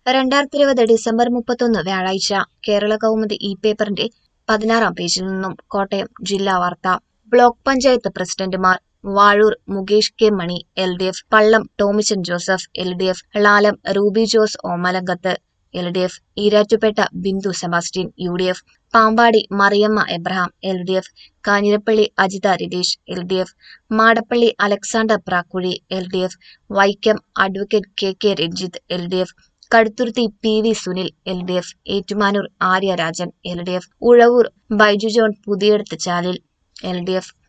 രണ്ടായിരത്തി ഇരുപത് ഡിസംബർ മുപ്പത്തൊന്ന് വ്യാഴാഴ്ച കേരള കൗമുദി ഇ പേപ്പറിന്റെ പതിനാറാം പേജിൽ നിന്നും കോട്ടയം ജില്ലാ വാർത്ത ബ്ലോക്ക് പഞ്ചായത്ത് പ്രസിഡന്റുമാർ Vazhoor Mukesh K Mani L D F Pallam Tomichan Joseph L D F Lalam Ruby Jose Omalangath L D F Erattupetta Bindu Sebastian U D F Pampady Mariyamma Abraham L D F Kanjirappally Ajitha Ratheesh L D F Madappally Alexander Prakkuzhi L D F Vaikom advocate K K Ranjith L D F Kaduthuruthy P V Sunil L D F Ettumanoor Arya Rajan L D F Uzhavoor Baiju John Puthiyadath Chalil L D F